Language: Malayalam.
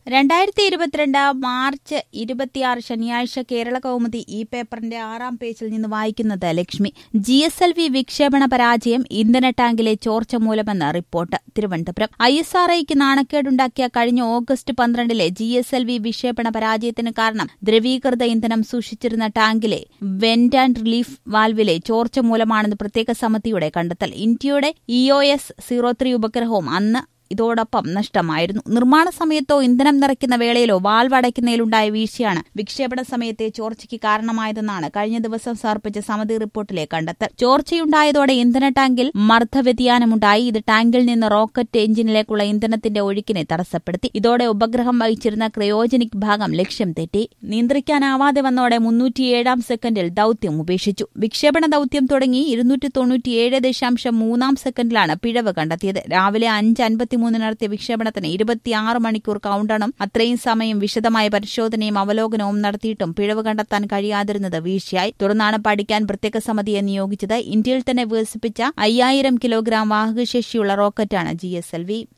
രണ്ടായിരത്തി ഇരുപത്തിരണ്ട് മാർച്ച് ഇരുപത്തിയാറ് ശനിയാഴ്ച കേരള കൗമുദി ഈ പേപ്പറിന്റെ ആറാം പേജിൽ നിന്ന് വായിക്കുന്നത് Lakshmi G S L V വിക്ഷേപണ പരാജയം ഇന്ധന ടാങ്കിലെ ചോർച്ച മൂലമെന്ന് report Thiruvananthapuram I S R ഐക്ക് നാണക്കേടുണ്ടാക്കിയ കഴിഞ്ഞ ഓഗസ്റ്റ് പന്ത്രണ്ടിലെ ജി എസ് എൽ വി വിക്ഷേപണ പരാജയത്തിന് കാരണം ദ്രവീകൃത ഇന്ധനം സൂക്ഷിച്ചിരുന്ന ടാങ്കിലെ വെന്റ് ആൻഡ് റിലീഫ് വാൽവിലെ ചോർച്ച മൂലമാണെന്ന് പ്രത്യേക സമിതിയുടെ കണ്ടെത്തൽ ഇന്ത്യയുടെ E O S zero three ഉപഗ്രഹവും അന്ന് ഇതോടൊപ്പം നഷ്ടമായിരുന്നു നിർമ്മാണ സമയത്തോ ഇന്ധനം നിറയ്ക്കുന്ന വേളയിലോ വാൽവ് അടയ്ക്കുന്നതിലുണ്ടായ വീഴ്ചയാണ് വിക്ഷേപണ സമയത്തെ ചോർച്ചയ്ക്ക് കാരണമായതെന്നാണ് കഴിഞ്ഞ ദിവസം സമർപ്പിച്ച സമിതി റിപ്പോർട്ടിലെ കണ്ടെത്തൽ ചോർച്ചയുണ്ടായതോടെ ഇന്ധന ടാങ്കിൽ മർദ്ദവ്യതിയാനമുണ്ടായി ഇത് ടാങ്കിൽ നിന്ന് റോക്കറ്റ് എഞ്ചിനിലേക്കുള്ള ഇന്ധനത്തിന്റെ ഒഴുക്കിനെ തടസ്സപ്പെടുത്തി ഇതോടെ ഉപഗ്രഹം വഹിച്ചിരുന്ന ക്രയോജനിക് ഭാഗം ലക്ഷ്യം തെറ്റി നിയന്ത്രിക്കാനാവാതെ വന്നോടെ മുന്നൂറ്റിയേഴാം സെക്കൻഡിൽ ദൌത്യം ഉപേക്ഷിച്ചു വിക്ഷേപണ ദൌത്യം തുടങ്ങി ഇരുന്നൂറ്റി തൊണ്ണൂറ്റിയേഴ് ദശാംശം മൂന്നാം സെക്കൻഡിലാണ് പിഴവ് കണ്ടെത്തിയത് രാവിലെ അഞ്ച് അൻപത്തിമൂന്ന് നടത്തിയ വിക്ഷേപണത്തിന് ഇരുപത്തിയാറ് മണിക്കൂർ കൌണ്ടണും അത്രയും സമയം വിശദമായ പരിശോധനയും അവലോകനവും നടത്തിയിട്ടും പിഴവ് കണ്ടെത്താൻ കഴിയാതിരുന്നത് വീഴ്ചയായി തുടർന്നാണ് പഠിക്കാൻ പ്രത്യേക സമിതിയെ നിയോഗിച്ചത് ഇന്ത്യയിൽ തന്നെ വികസിപ്പിച്ച അയ്യായിരം കിലോഗ്രാം വാഹകശേഷിയുള്ള റോക്കറ്റാണ് ജി എസ് എൽ വി